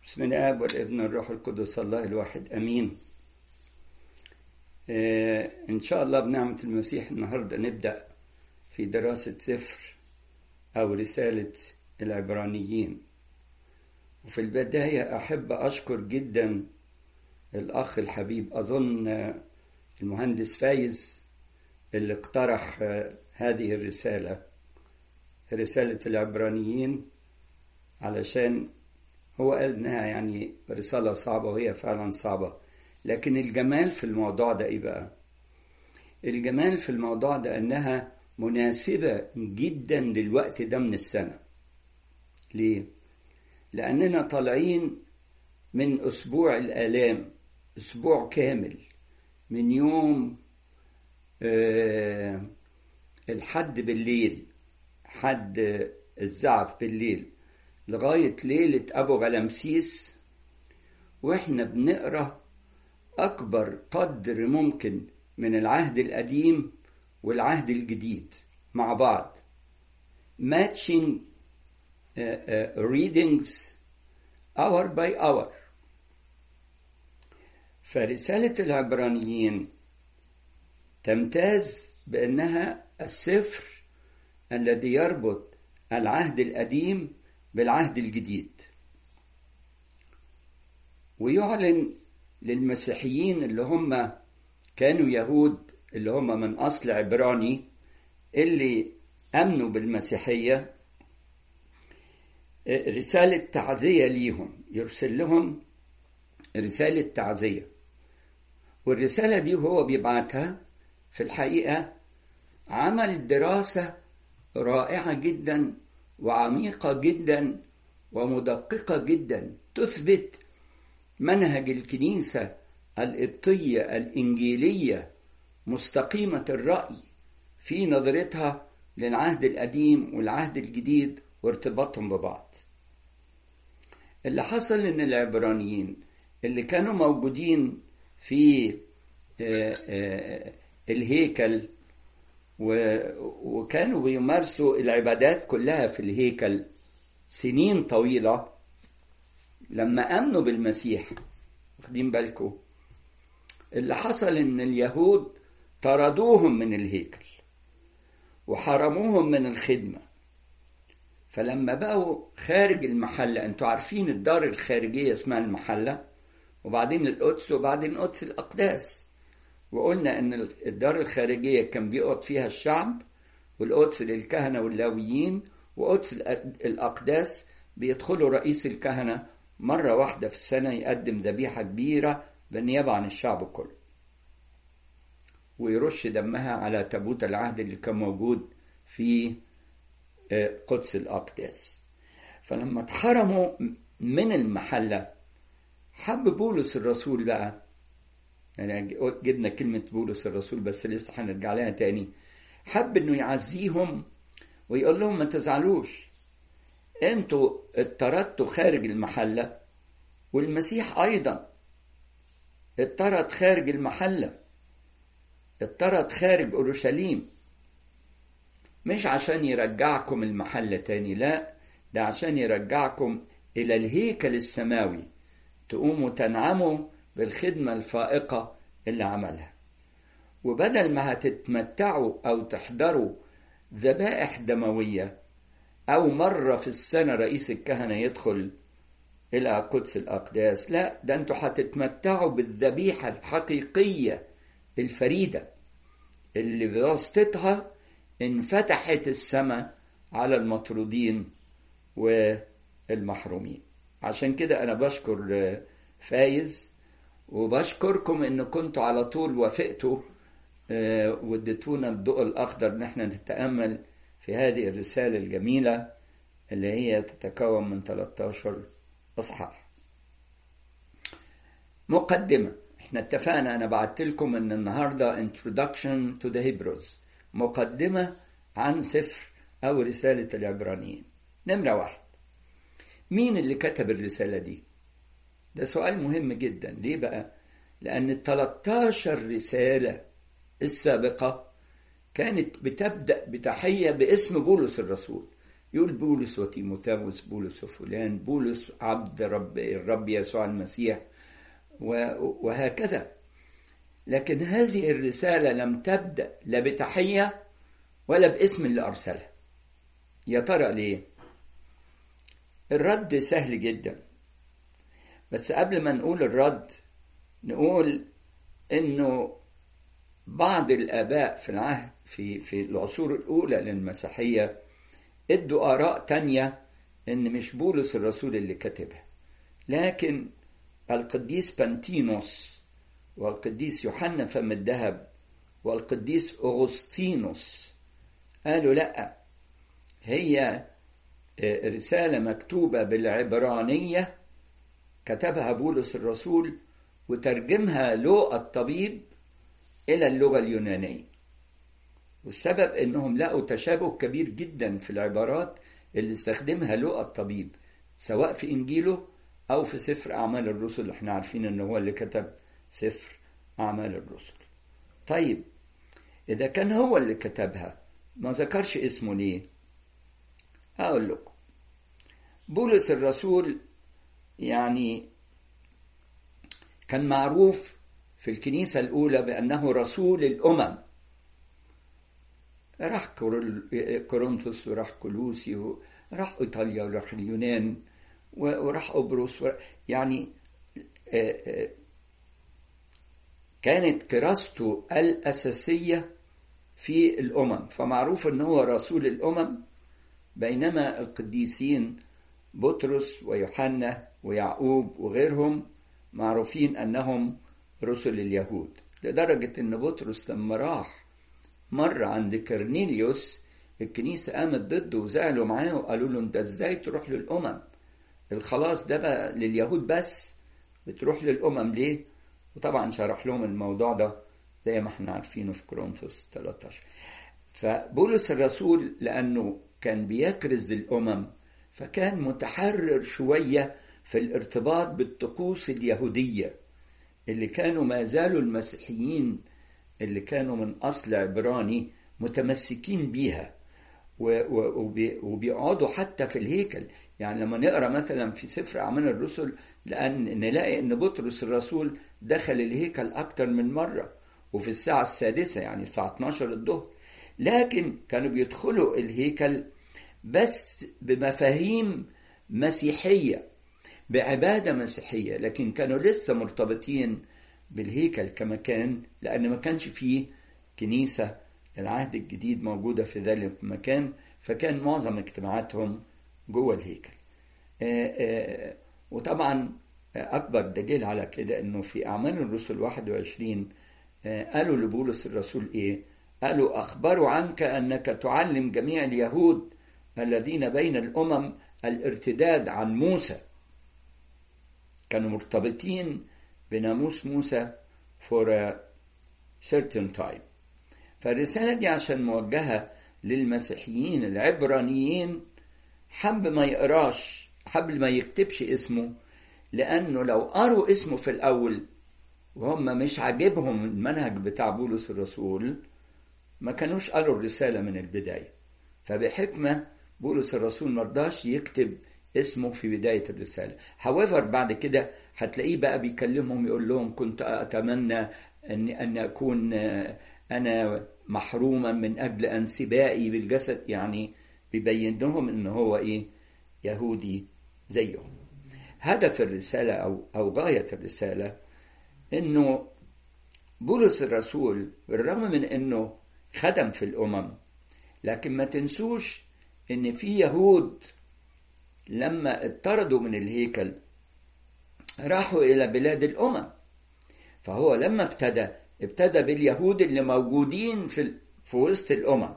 بسم الاب والابن والروح القدس الله الواحد امين آه ان شاء الله بنعمه المسيح النهارده نبدا في دراسه سفر او رساله العبرانيين وفي البدايه احب اشكر جدا الاخ الحبيب اظن المهندس فايز اللي اقترح هذه الرساله رساله العبرانيين علشان هو قال انها يعني رسالة صعبة وهي فعلا صعبة لكن الجمال في الموضوع ده ايه بقى الجمال في الموضوع ده انها مناسبة جدا للوقت ده من السنة ليه لاننا طالعين من اسبوع الالام اسبوع كامل من يوم آه الحد بالليل حد الزعف بالليل لغاية ليلة أبو غلمسيس وإحنا بنقرأ أكبر قدر ممكن من العهد القديم والعهد الجديد مع بعض matching uh, uh, readings hour by hour فرسالة العبرانيين تمتاز بأنها السفر الذي يربط العهد القديم بالعهد الجديد ويعلن للمسيحيين اللي هم كانوا يهود اللي هم من أصل عبراني اللي أمنوا بالمسيحية رسالة تعزية ليهم يرسل لهم رسالة تعزية والرسالة دي هو بيبعتها في الحقيقة عمل دراسة رائعة جدا وعميقة جدا ومدققة جدا تثبت منهج الكنيسة القبطية الإنجيلية مستقيمة الرأي في نظرتها للعهد القديم والعهد الجديد وارتباطهم ببعض اللي حصل ان العبرانيين اللي كانوا موجودين في الهيكل وكانوا بيمارسوا العبادات كلها في الهيكل سنين طويلة لما آمنوا بالمسيح واخدين بالكم اللي حصل إن اليهود طردوهم من الهيكل وحرموهم من الخدمة فلما بقوا خارج المحلة انتوا عارفين الدار الخارجية اسمها المحلة وبعدين القدس وبعدين قدس الأقداس وقلنا ان الدار الخارجيه كان بيقعد فيها الشعب والقدس للكهنه واللاويين وقدس الاقداس بيدخلوا رئيس الكهنه مره واحده في السنه يقدم ذبيحه كبيره بالنيابه عن الشعب كله ويرش دمها على تابوت العهد اللي كان موجود في قدس الاقداس فلما اتحرموا من المحله حب بولس الرسول بقى يعني جبنا كلمة بولس الرسول بس لسه هنرجع لها تاني حب انه يعزيهم ويقول لهم ما تزعلوش انتوا اتطردتوا خارج المحلة والمسيح ايضا اتطرد خارج المحلة اتطرد خارج اورشليم مش عشان يرجعكم المحلة تاني لا ده عشان يرجعكم الى الهيكل السماوي تقوموا تنعموا بالخدمة الفائقة اللي عملها وبدل ما هتتمتعوا أو تحضروا ذبائح دموية أو مرة في السنة رئيس الكهنة يدخل إلى قدس الأقداس لا ده أنتوا هتتمتعوا بالذبيحة الحقيقية الفريدة اللي بواسطتها انفتحت السماء على المطرودين والمحرومين عشان كده أنا بشكر فايز وبشكركم ان كنتوا على طول وافقتوا واديتونا الضوء الاخضر ان احنا نتامل في هذه الرساله الجميله اللي هي تتكون من 13 اصحاح مقدمه احنا اتفقنا انا بعت لكم ان النهارده introduction to the Hebrews مقدمه عن سفر او رساله العبرانيين نمره واحد مين اللي كتب الرساله دي ده سؤال مهم جدا ليه بقى لأن ال 13 رسالة السابقة كانت بتبدأ بتحية باسم بولس الرسول يقول بولس وتيموثاوس بولس وفلان بولس عبد رب الرب يسوع المسيح وهكذا لكن هذه الرسالة لم تبدأ لا بتحية ولا باسم اللي أرسلها يا ترى ليه؟ الرد سهل جدا بس قبل ما نقول الرد نقول انه بعض الاباء في العهد في في العصور الاولى للمسيحيه ادوا اراء تانية ان مش بولس الرسول اللي كتبها لكن القديس بانتينوس والقديس يوحنا فم الذهب والقديس اغسطينوس قالوا لا هي رساله مكتوبه بالعبرانيه كتبها بولس الرسول وترجمها لوقا الطبيب إلى اللغة اليونانية والسبب إنهم لقوا تشابه كبير جدا في العبارات اللي استخدمها لوقا الطبيب سواء في إنجيله أو في سفر أعمال الرسل اللي احنا عارفين إن هو اللي كتب سفر أعمال الرسل طيب إذا كان هو اللي كتبها ما ذكرش اسمه ليه هقول لكم بولس الرسول يعني كان معروف في الكنيسة الأولى بأنه رسول الأمم راح كورنثوس وراح كولوسي وراح إيطاليا وراح اليونان وراح قبرص يعني كانت كراسته الأساسية في الأمم فمعروف أنه هو رسول الأمم بينما القديسين بطرس ويوحنا ويعقوب وغيرهم معروفين انهم رسل اليهود لدرجة ان بطرس لما راح مرة عند كرنيليوس الكنيسة قامت ضده وزعلوا معاه وقالوا له انت ازاي تروح للامم الخلاص ده بقى لليهود بس بتروح للامم ليه وطبعا شرح لهم الموضوع ده زي ما احنا عارفينه في كورنثوس 13 فبولس الرسول لانه كان بيكرز الامم فكان متحرر شويه في الارتباط بالطقوس اليهوديه اللي كانوا ما زالوا المسيحيين اللي كانوا من اصل عبراني متمسكين بيها وبيقعدوا حتى في الهيكل يعني لما نقرا مثلا في سفر اعمال الرسل لان نلاقي ان بطرس الرسول دخل الهيكل اكتر من مره وفي الساعه السادسه يعني الساعه 12 الظهر لكن كانوا بيدخلوا الهيكل بس بمفاهيم مسيحيه بعباده مسيحيه لكن كانوا لسه مرتبطين بالهيكل كمكان لان ما كانش فيه كنيسه العهد الجديد موجوده في ذلك المكان فكان معظم اجتماعاتهم جوه الهيكل آآ آآ وطبعا اكبر دليل على كده انه في اعمال الرسل 21 قالوا لبولس الرسول ايه قالوا اخبروا عنك انك تعلم جميع اليهود الذين بين الامم الارتداد عن موسى كانوا مرتبطين بناموس موسى for a certain time فالرسالة دي عشان موجهة للمسيحيين العبرانيين حب ما يقراش حب ما يكتبش اسمه لأنه لو قروا اسمه في الأول وهم مش عاجبهم المنهج بتاع بولس الرسول ما كانوش قروا الرسالة من البداية فبحكمة بولس الرسول مرضاش يكتب اسمه في بداية الرسالة however بعد كده هتلاقيه بقى بيكلمهم يقول لهم كنت أتمنى أن أن أكون أنا محروما من أجل انسبائي بالجسد يعني بيبين لهم إن هو إيه يهودي زيهم هدف الرسالة أو أو غاية الرسالة إنه بولس الرسول بالرغم من إنه خدم في الأمم لكن ما تنسوش إن في يهود لما اطردوا من الهيكل راحوا إلى بلاد الأمم فهو لما ابتدى ابتدى باليهود اللي موجودين في في وسط الأمم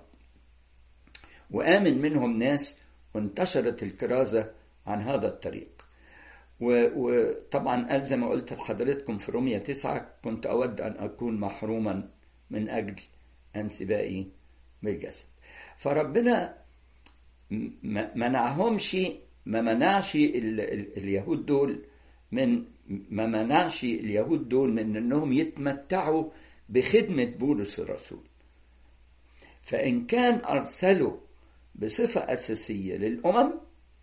وآمن منهم ناس وانتشرت الكرازة عن هذا الطريق وطبعا قال زي ما قلت لحضرتكم في رومية تسعة كنت أود أن أكون محروما من أجل انسبائي بالجسد فربنا منعهمش ما منعش ال ال اليهود دول من ما منعش اليهود دول من انهم يتمتعوا بخدمة بولس الرسول فإن كان أرسلوا بصفة أساسية للأمم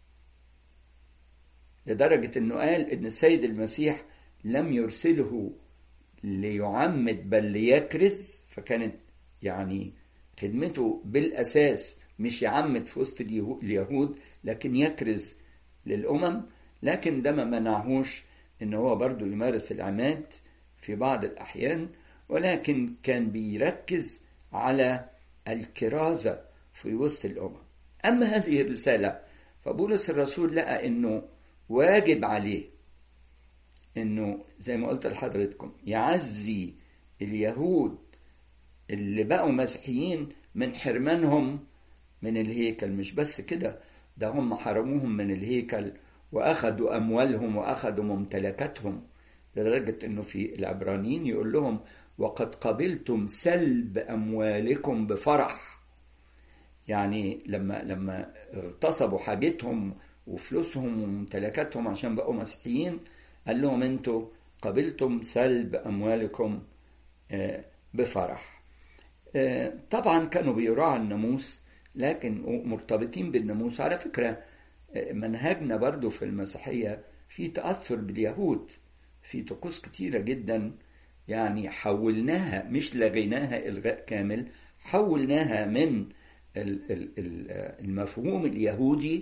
لدرجة أنه قال أن السيد المسيح لم يرسله ليعمد بل ليكرز فكانت يعني خدمته بالأساس مش يعمد في وسط اليهود لكن يكرز للأمم لكن ده ما منعهوش ان هو برضه يمارس العماد في بعض الأحيان ولكن كان بيركز على الكرازة في وسط الأمم أما هذه الرسالة فبولس الرسول لقى أنه واجب عليه أنه زي ما قلت لحضرتكم يعزي اليهود اللي بقوا مسيحيين من حرمانهم من الهيكل مش بس كده ده هم حرموهم من الهيكل وأخذوا أموالهم وأخذوا ممتلكاتهم لدرجة أنه في العبرانيين يقول لهم وقد قبلتم سلب أموالكم بفرح يعني لما لما اغتصبوا حاجتهم وفلوسهم وممتلكاتهم عشان بقوا مسيحيين قال لهم انتوا قبلتم سلب أموالكم بفرح طبعا كانوا بيراعوا الناموس لكن مرتبطين بالناموس على فكرة منهجنا برضو في المسيحية في تأثر باليهود في طقوس كتيرة جدا يعني حولناها مش لغيناها إلغاء كامل حولناها من المفهوم اليهودي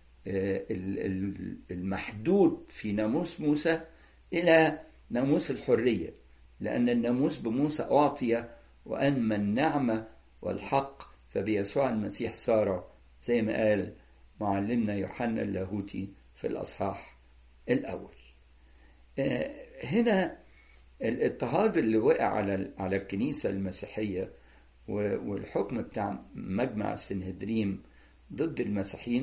المحدود في ناموس موسى إلى ناموس الحرية لأن الناموس بموسى أعطي وأما النعمة والحق فبيسوع المسيح صار زي ما قال معلمنا يوحنا اللاهوتي في الأصحاح الأول هنا الاضطهاد اللي وقع على على الكنيسة المسيحية والحكم بتاع مجمع السنهدريم ضد المسيحيين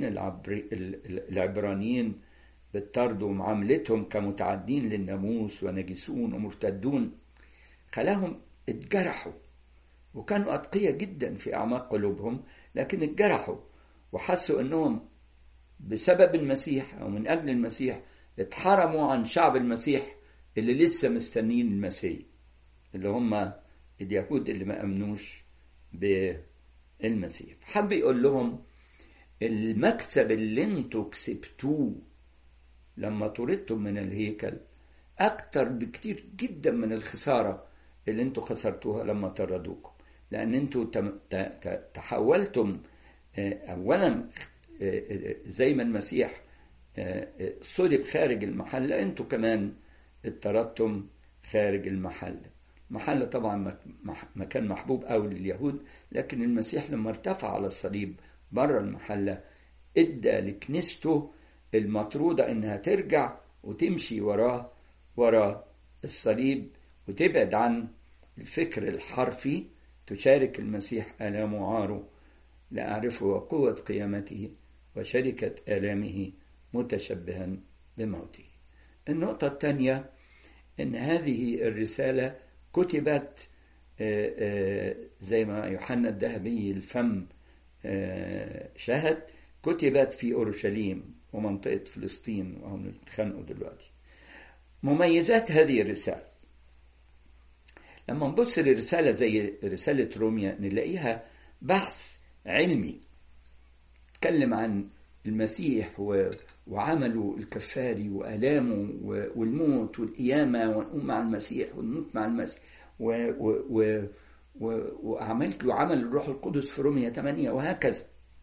العبرانيين بالطرد ومعاملتهم كمتعدين للناموس ونجسون ومرتدون خلاهم اتجرحوا وكانوا أتقياء جدا في أعماق قلوبهم لكن اتجرحوا وحسوا أنهم بسبب المسيح أو من أجل المسيح اتحرموا عن شعب المسيح اللي لسه مستنين المسيح اللي هم اليهود اللي ما أمنوش بالمسيح حب يقول لهم المكسب اللي انتوا كسبتوه لما طردتم من الهيكل أكتر بكتير جدا من الخسارة اللي انتوا خسرتوها لما طردوكم لأن انتوا تحولتم أولا زي ما المسيح صلب خارج المحلة انتوا كمان اطردتم خارج المحلة محلة طبعا مكان محبوب قوي لليهود لكن المسيح لما ارتفع على الصليب بره المحلة ادى لكنيسته المطرودة انها ترجع وتمشي وراه ورا الصليب وتبعد عن الفكر الحرفي تشارك المسيح آلامه وعاره لأعرفه وقوة قيامته وشركة آلامه متشبها بموته النقطة الثانية أن هذه الرسالة كتبت زي ما يوحنا الذهبي الفم شهد كتبت في أورشليم ومنطقة فلسطين وهم اتخانقوا دلوقتي مميزات هذه الرسالة لما نبص لرسالة زي رسالة روميا نلاقيها بحث علمي تكلم عن المسيح وعمله الكفاري وآلامه والموت والقيامة ونقوم مع المسيح ونموت مع المسيح و و و و وعملت وعمل الروح القدس في روميا 8 وهكذا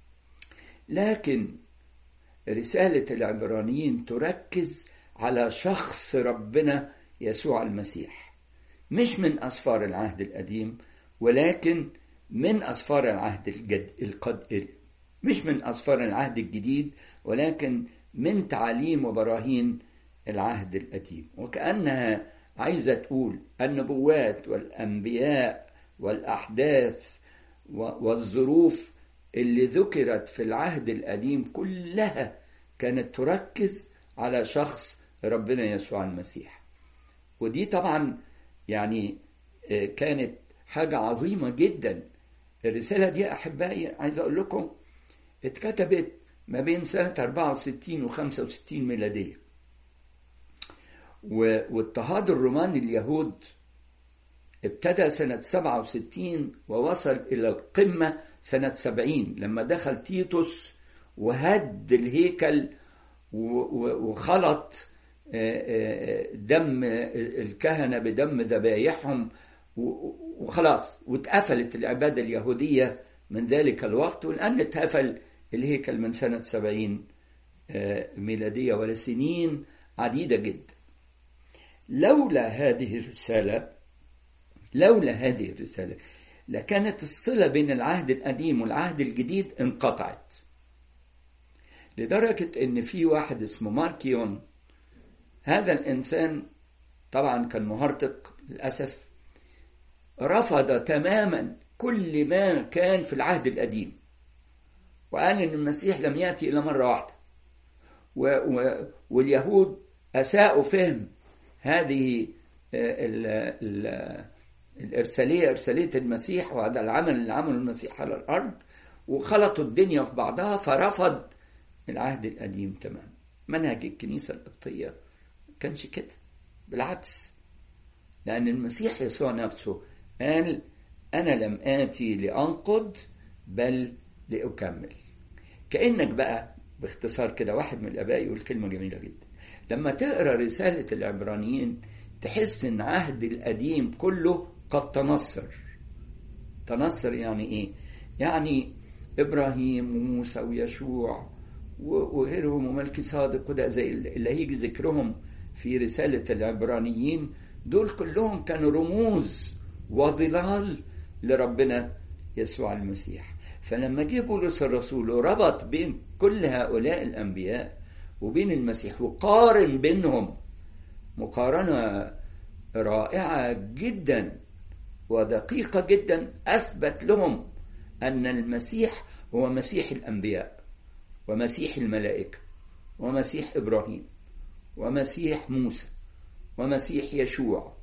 لكن رسالة العبرانيين تركز على شخص ربنا يسوع المسيح مش من أسفار العهد القديم ولكن من أسفار العهد الجد القد مش من أسفار العهد الجديد ولكن من تعاليم وبراهين العهد القديم وكأنها عايزة تقول النبوات والأنبياء والأحداث والظروف اللي ذكرت في العهد القديم كلها كانت تركز على شخص ربنا يسوع المسيح ودي طبعا يعني كانت حاجة عظيمة جدا الرسالة دي أحبائي عايز أقول لكم اتكتبت ما بين سنة 64 و 65 ميلادية واضطهاد الرومان اليهود ابتدى سنة 67 ووصل إلى القمة سنة 70 لما دخل تيتوس وهد الهيكل وخلط دم الكهنة بدم ذبايحهم وخلاص واتقفلت العبادة اليهودية من ذلك الوقت والآن اتقفل الهيكل من سنة 70 ميلادية ولا سنين عديدة جدا لولا هذه الرسالة لولا هذه الرسالة لكانت الصلة بين العهد القديم والعهد الجديد انقطعت لدرجة ان في واحد اسمه ماركيون هذا الانسان طبعا كان مهرطق للأسف رفض تماما كل ما كان في العهد القديم وقال ان المسيح لم يأتي إلا مرة واحدة و و واليهود أساءوا فهم هذه ال ال الإرسالية إرسالية المسيح وهذا العمل اللي عمله المسيح على الأرض وخلطوا الدنيا في بعضها فرفض العهد القديم تماما منهج الكنيسة القبطية كانش كده بالعكس لأن المسيح يسوع نفسه قال أنا لم آتي لأنقض بل لأكمل كأنك بقى باختصار كده واحد من الآباء يقول كلمة جميلة جدا لما تقرأ رسالة العبرانيين تحس إن عهد القديم كله قد تنصر تنصر يعني إيه؟ يعني إبراهيم وموسى ويشوع وغيرهم وملكي صادق وده زي اللي هيجي ذكرهم في رسالة العبرانيين دول كلهم كانوا رموز وظلال لربنا يسوع المسيح فلما جه بولس الرسول وربط بين كل هؤلاء الأنبياء وبين المسيح وقارن بينهم مقارنة رائعة جدا ودقيقة جدا أثبت لهم أن المسيح هو مسيح الأنبياء ومسيح الملائكة ومسيح إبراهيم ومسيح موسى ومسيح يشوع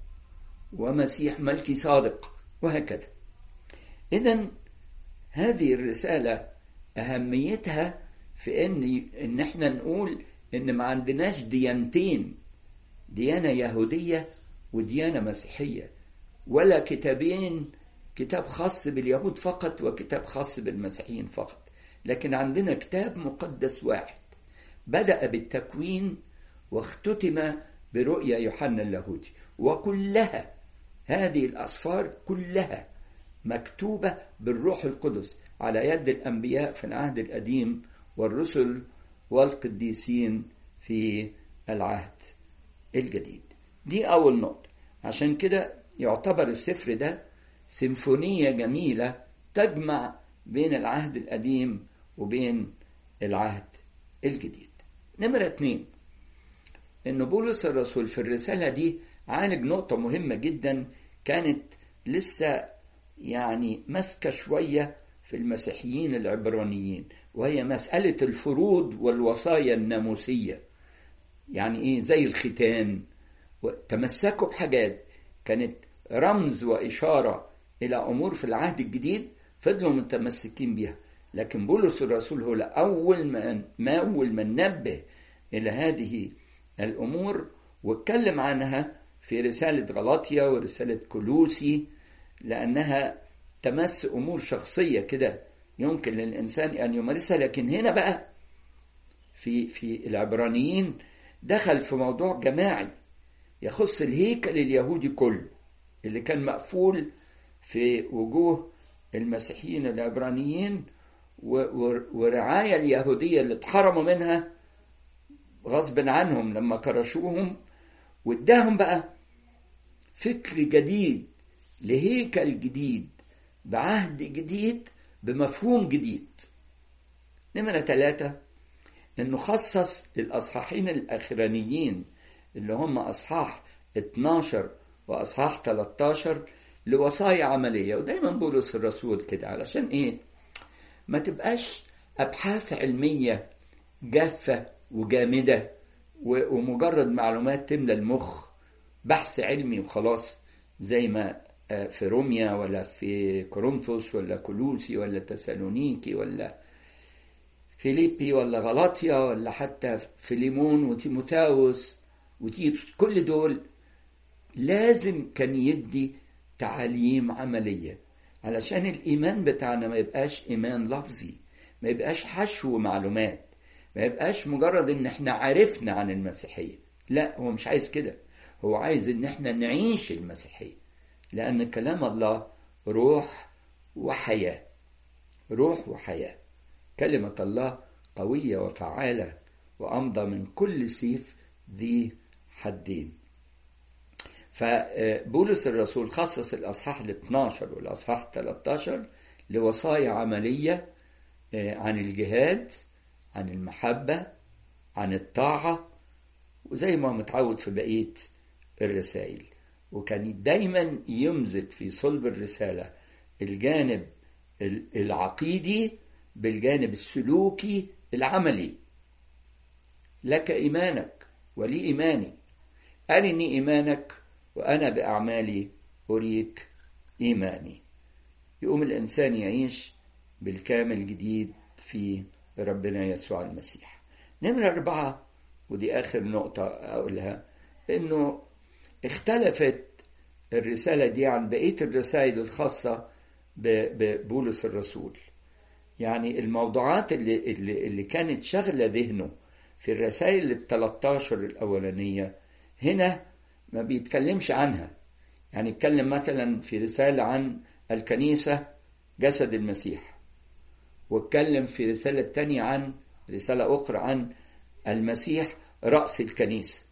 ومسيح ملكي صادق وهكذا إذا هذه الرسالة أهميتها في إن إن إحنا نقول إن ما عندناش ديانتين ديانة يهودية وديانة مسيحية ولا كتابين كتاب خاص باليهود فقط وكتاب خاص بالمسيحيين فقط لكن عندنا كتاب مقدس واحد بدأ بالتكوين واختتم برؤيا يوحنا اللاهوتي وكلها هذه الأسفار كلها مكتوبة بالروح القدس على يد الأنبياء في العهد القديم والرسل والقديسين في العهد الجديد دي أول نقطة عشان كده يعتبر السفر ده سيمفونية جميلة تجمع بين العهد القديم وبين العهد الجديد نمرة اتنين ان بولس الرسول في الرسالة دي عالج نقطة مهمة جدا كانت لسه يعني ماسكة شوية في المسيحيين العبرانيين وهي مسألة الفروض والوصايا الناموسية يعني ايه زي الختان تمسكوا بحاجات كانت رمز وإشارة إلى أمور في العهد الجديد فضلوا متمسكين بها لكن بولس الرسول هو أول ما ما أول من نبه إلى هذه الأمور واتكلم عنها في رسالة غلاطيا ورسالة كلوسي لأنها تمس أمور شخصية كده يمكن للإنسان أن يمارسها لكن هنا بقى في في العبرانيين دخل في موضوع جماعي يخص الهيكل اليهودي كله اللي كان مقفول في وجوه المسيحيين العبرانيين ورعاية اليهودية اللي اتحرموا منها غصب عنهم لما كرشوهم واداهم بقى فكر جديد لهيكل جديد بعهد جديد بمفهوم جديد نمرة ثلاثة انه خصص الاصحاحين الاخرانيين اللي هم اصحاح 12 واصحاح 13 لوصايا عملية ودايما بولس الرسول كده علشان ايه ما تبقاش ابحاث علمية جافة وجامدة ومجرد معلومات تملى المخ بحث علمي وخلاص زي ما في روميا ولا في كورنثوس ولا كولوسي ولا تسالونيكي ولا فيليبي ولا غلاطيا ولا حتى فيليمون وتيموثاوس وتيتوس كل دول لازم كان يدي تعاليم عملية علشان الإيمان بتاعنا ما يبقاش إيمان لفظي ما يبقاش حشو معلومات ما يبقاش مجرد إن إحنا عرفنا عن المسيحية لا هو مش عايز كده هو عايز إن إحنا نعيش المسيحية لأن كلام الله روح وحياة روح وحياة كلمة الله قوية وفعالة وأمضى من كل سيف ذي حدين فبولس الرسول خصص الأصحاح ال 12 والأصحاح 13 لوصايا عملية عن الجهاد عن المحبة عن الطاعة وزي ما متعود في بقية الرسائل وكان دايما يمزج في صلب الرسالة الجانب العقيدي بالجانب السلوكي العملي لك إيمانك ولي إيماني أرني إيمانك وأنا بأعمالي أريك إيماني يقوم الإنسان يعيش بالكامل جديد في ربنا يسوع المسيح نمرة أربعة ودي آخر نقطة أقولها إنه اختلفت الرسالة دي عن بقية الرسائل الخاصة ببولس الرسول يعني الموضوعات اللي, اللي, اللي كانت شغلة ذهنه في الرسائل ال 13 الأولانية هنا ما بيتكلمش عنها يعني يتكلم مثلا في رسالة عن الكنيسة جسد المسيح واتكلم في رسالة تانية عن رسالة أخرى عن المسيح رأس الكنيسة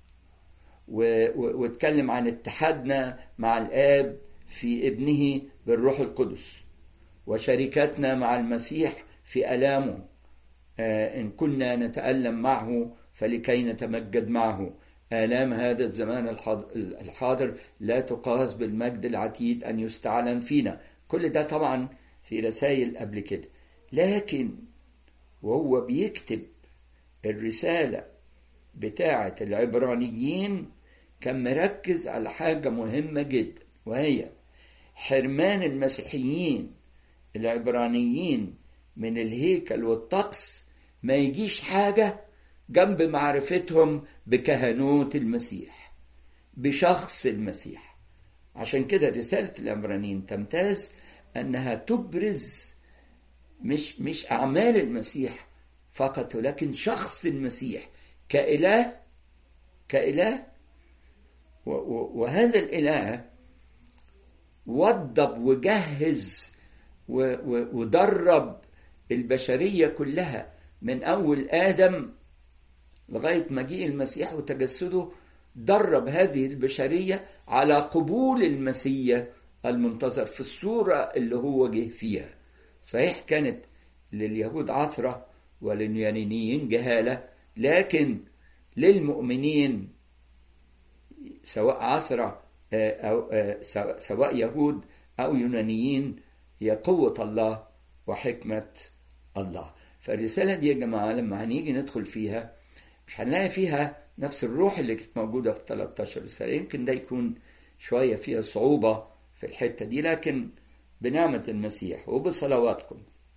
واتكلم عن اتحادنا مع الآب في ابنه بالروح القدس وشركتنا مع المسيح في ألامه إن كنا نتألم معه فلكي نتمجد معه آلام هذا الزمان الحاضر لا تقاس بالمجد العتيد أن يستعلن فينا كل ده طبعا في رسائل قبل كده لكن وهو بيكتب الرسالة بتاعة العبرانيين كان مركز على حاجة مهمة جدا وهي حرمان المسيحيين العبرانيين من الهيكل والطقس ما يجيش حاجة جنب معرفتهم بكهنوت المسيح بشخص المسيح عشان كده رسالة العبرانيين تمتاز أنها تبرز مش مش أعمال المسيح فقط ولكن شخص المسيح كإله كإله وهذا الإله وضب وجهز ودرب البشرية كلها من أول آدم لغاية مجيء المسيح وتجسده درب هذه البشرية على قبول المسيح المنتظر في الصورة اللي هو جه فيها صحيح كانت لليهود عثرة ولليونانيين جهالة لكن للمؤمنين سواء عثرة أو سواء يهود أو يونانيين هي قوة الله وحكمة الله فالرسالة دي يا جماعة لما هنيجي ندخل فيها مش هنلاقي فيها نفس الروح اللي كانت موجودة في 13 رسالة يمكن ده يكون شوية فيها صعوبة في الحتة دي لكن بنعمة المسيح وبصلواتكم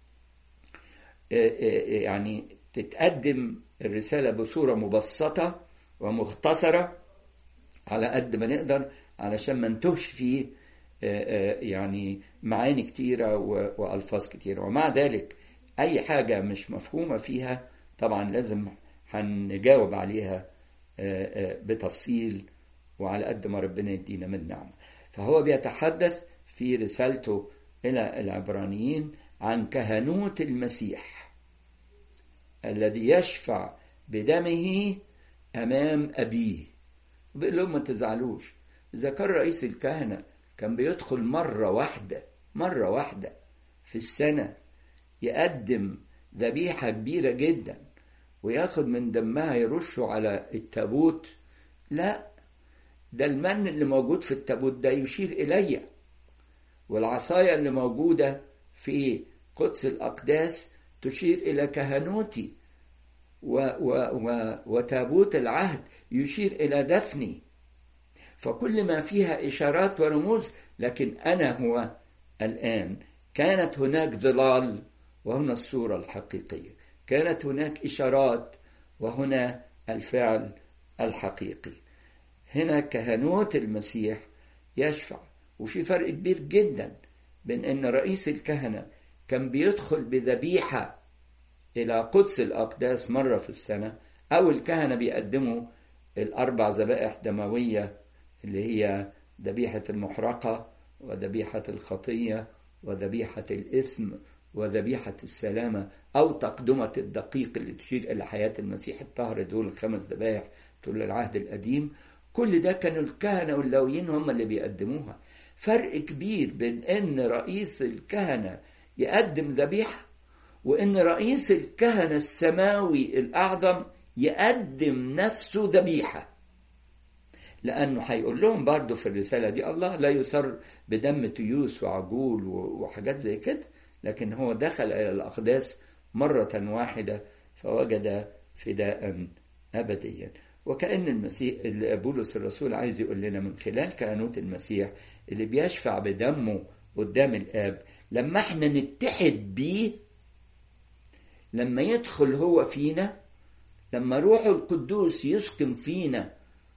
يعني تتقدم الرسالة بصورة مبسطة ومختصرة على قد ما نقدر علشان ما نتوهش فيه يعني معاني كتيرة وألفاظ كتيرة ومع ذلك أي حاجة مش مفهومة فيها طبعا لازم هنجاوب عليها بتفصيل وعلى قد ما ربنا يدينا من نعمة فهو بيتحدث في رسالته إلى العبرانيين عن كهنوت المسيح الذي يشفع بدمه أمام أبيه بيقول لهم ما تزعلوش إذا كان رئيس الكهنة كان بيدخل مرة واحدة مرة واحدة في السنة يقدم ذبيحة كبيرة جدا وياخد من دمها يرشه على التابوت لا ده المن اللي موجود في التابوت ده يشير إلي والعصاية اللي موجودة في قدس الأقداس تشير إلى كهنوتي و و و وتابوت العهد يشير إلى دفني فكل ما فيها إشارات ورموز لكن أنا هو الآن كانت هناك ظلال وهنا الصورة الحقيقية كانت هناك إشارات وهنا الفعل الحقيقي هنا كهنوت المسيح يشفع وفي فرق كبير جدا بين ان رئيس الكهنه كان بيدخل بذبيحه الى قدس الاقداس مره في السنه او الكهنه بيقدموا الاربع ذبائح دمويه اللي هي ذبيحه المحرقه وذبيحه الخطيه وذبيحه الاثم وذبيحه السلامه او تقدمه الدقيق اللي تشير الى حياه المسيح الطاهر دول الخمس ذبائح طول العهد القديم كل ده كانوا الكهنه واللاويين هم اللي بيقدموها فرق كبير بين ان رئيس الكهنه يقدم ذبيحه وان رئيس الكهنه السماوي الاعظم يقدم نفسه ذبيحه لانه هيقول لهم برضه في الرساله دي الله لا يسر بدم تيوس وعجول وحاجات زي كده لكن هو دخل الى الاقداس مره واحده فوجد فداء ابديا وكأن المسيح بولس الرسول عايز يقول لنا من خلال كهنوت المسيح اللي بيشفع بدمه قدام الآب لما احنا نتحد بيه لما يدخل هو فينا لما روحه القدوس يسكن فينا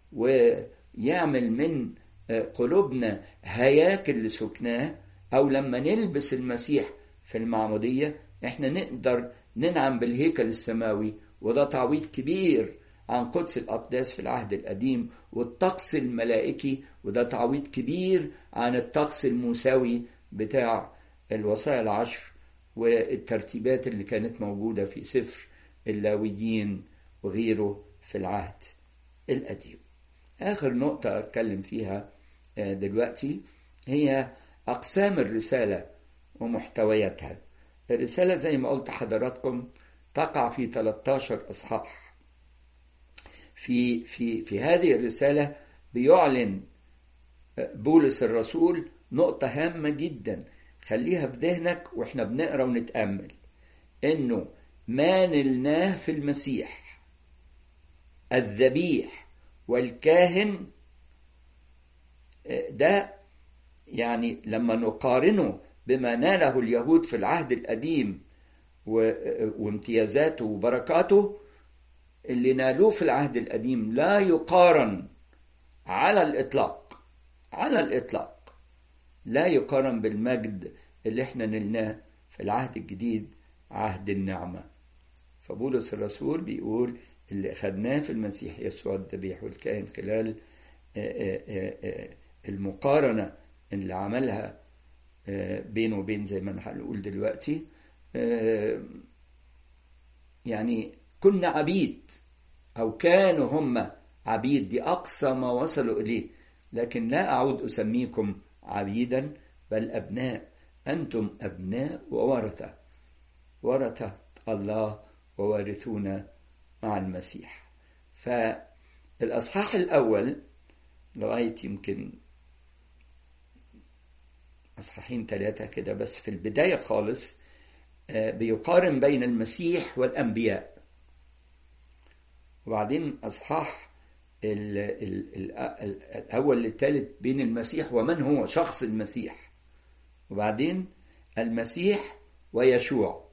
ويعمل من قلوبنا هياكل لسكناه أو لما نلبس المسيح في المعمودية احنا نقدر ننعم بالهيكل السماوي وده تعويض كبير عن قدس الأقداس في العهد القديم والطقس الملائكي وده تعويض كبير عن الطقس الموسوي بتاع الوصايا العشر والترتيبات اللي كانت موجودة في سفر اللاويين وغيره في العهد القديم آخر نقطة أتكلم فيها دلوقتي هي أقسام الرسالة ومحتوياتها الرسالة زي ما قلت حضراتكم تقع في 13 إصحاح في في في هذه الرسالة بيعلن بولس الرسول نقطة هامة جدا خليها في ذهنك واحنا بنقرا ونتأمل انه ما نلناه في المسيح الذبيح والكاهن ده يعني لما نقارنه بما ناله اليهود في العهد القديم وامتيازاته وبركاته اللي نالوه في العهد القديم لا يقارن على الإطلاق على الإطلاق لا يقارن بالمجد اللي احنا نلناه في العهد الجديد عهد النعمة فبولس الرسول بيقول اللي أخذناه في المسيح يسوع الذبيح والكائن خلال المقارنة اللي عملها بينه وبين زي ما هنقول دلوقتي يعني كنا عبيد أو كانوا هم عبيد دي أقصى ما وصلوا إليه لكن لا أعود أسميكم عبيدا بل أبناء أنتم أبناء وورثة ورثة الله ووارثون مع المسيح فالأصحاح الأول لغاية يمكن أصحاحين ثلاثة كده بس في البداية خالص بيقارن بين المسيح والأنبياء وبعدين أصحاح ال ال ال الأول للثالث بين المسيح ومن هو شخص المسيح وبعدين المسيح ويشوع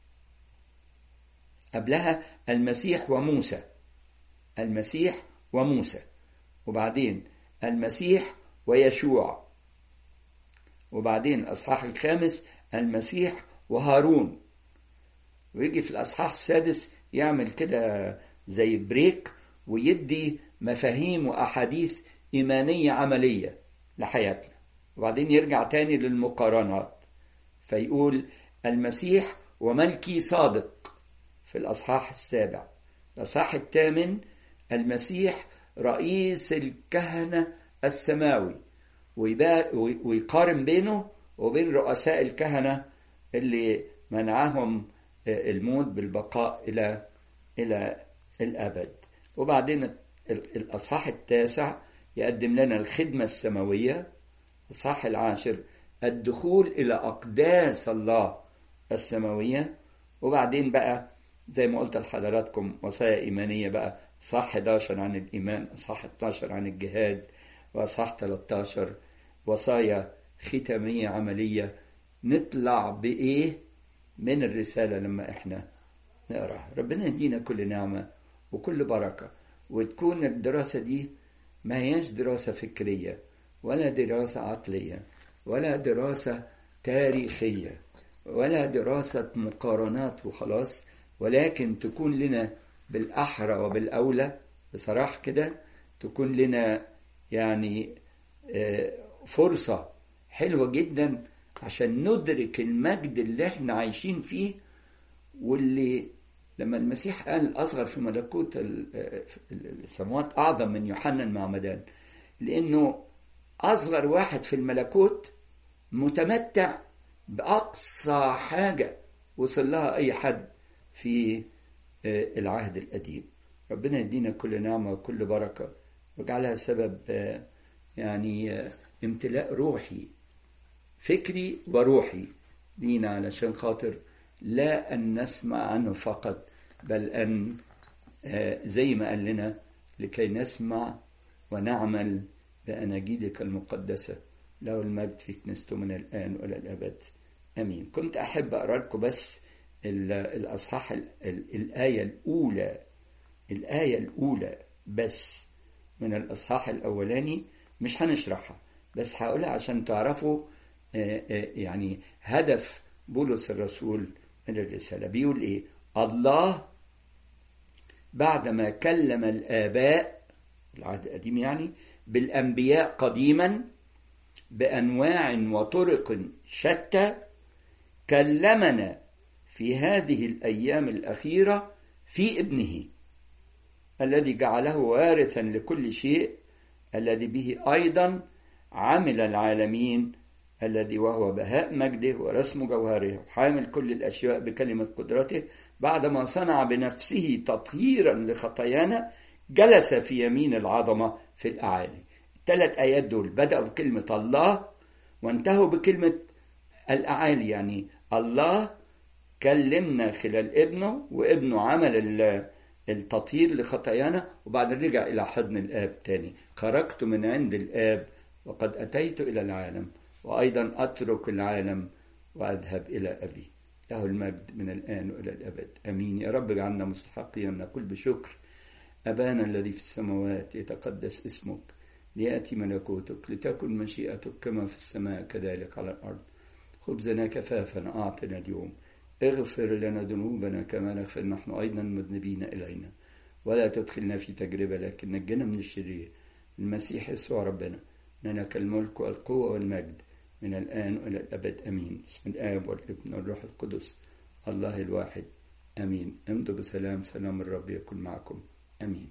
قبلها المسيح وموسى المسيح وموسى وبعدين المسيح ويشوع وبعدين الأصحاح الخامس المسيح وهارون ويجي في الأصحاح السادس يعمل كده زي بريك ويدي مفاهيم وأحاديث إيمانية عملية لحياتنا وبعدين يرجع تاني للمقارنات فيقول المسيح وملكي صادق في الأصحاح السابع الأصحاح الثامن المسيح رئيس الكهنة السماوي ويقارن بينه وبين رؤساء الكهنة اللي منعهم الموت بالبقاء إلى إلى الأبد وبعدين الأصحاح التاسع يقدم لنا الخدمة السماوية الأصحاح العاشر الدخول إلى أقداس الله السماوية وبعدين بقى زي ما قلت لحضراتكم وصايا إيمانية بقى صح 11 عن الإيمان صح 12 عن الجهاد وصح 13 وصايا ختامية عملية نطلع بإيه من الرسالة لما إحنا نقراها ربنا يدينا كل نعمة وكل بركة وتكون الدراسة دي ما هياش دراسة فكرية ولا دراسة عقلية ولا دراسة تاريخية ولا دراسة مقارنات وخلاص ولكن تكون لنا بالأحرى وبالأولى بصراحة كده تكون لنا يعني فرصة حلوة جدا عشان ندرك المجد اللي احنا عايشين فيه واللي لما المسيح قال الأصغر في ملكوت السماوات أعظم من يوحنا المعمدان لأنه أصغر واحد في الملكوت متمتع بأقصى حاجة وصل لها أي حد في العهد القديم ربنا يدينا كل نعمة وكل بركة واجعلها سبب يعني امتلاء روحي فكري وروحي لينا علشان خاطر لا أن نسمع عنه فقط بل أن زي ما قال لنا لكي نسمع ونعمل بأناجيلك المقدسة له المجد في كنيسته من الآن وإلى الأبد أمين كنت أحب أقرأ لكم بس الأصحاح الآية الأولى الآية الأولى بس من الأصحاح الأولاني مش هنشرحها بس هقولها عشان تعرفوا يعني هدف بولس الرسول من الرسالة بيقول إيه الله بعدما كلم الآباء العهد القديم يعني بالأنبياء قديما بأنواع وطرق شتى كلمنا في هذه الأيام الأخيرة في ابنه الذي جعله وارثا لكل شيء الذي به أيضا عمل العالمين الذي وهو بهاء مجده ورسم جوهره حامل كل الأشياء بكلمة قدرته بعدما صنع بنفسه تطهيرا لخطايانا جلس في يمين العظمة في الأعالي الثلاث آيات دول بدأوا بكلمة الله وانتهوا بكلمة الأعالي يعني الله كلمنا خلال ابنه وابنه عمل التطهير لخطايانا وبعدين رجع إلى حضن الآب تاني خرجت من عند الآب وقد أتيت إلى العالم وأيضا أترك العالم وأذهب إلى أبي له المجد من الآن وإلى الأبد أمين يا رب اجعلنا مستحقين نقول بشكر أبانا الذي في السماوات يتقدس اسمك ليأتي ملكوتك لتكن مشيئتك كما في السماء كذلك على الأرض خبزنا كفافا أعطنا اليوم اغفر لنا ذنوبنا كما نغفر نحن أيضا مذنبين إلينا ولا تدخلنا في تجربة لكن نجنا من الشرير المسيح يسوع ربنا لك الملك والقوة والمجد من الآن وإلى الأبد أمين بسم الآب والابن والروح القدس الله الواحد أمين امضوا بسلام سلام الرب يكن معكم أمين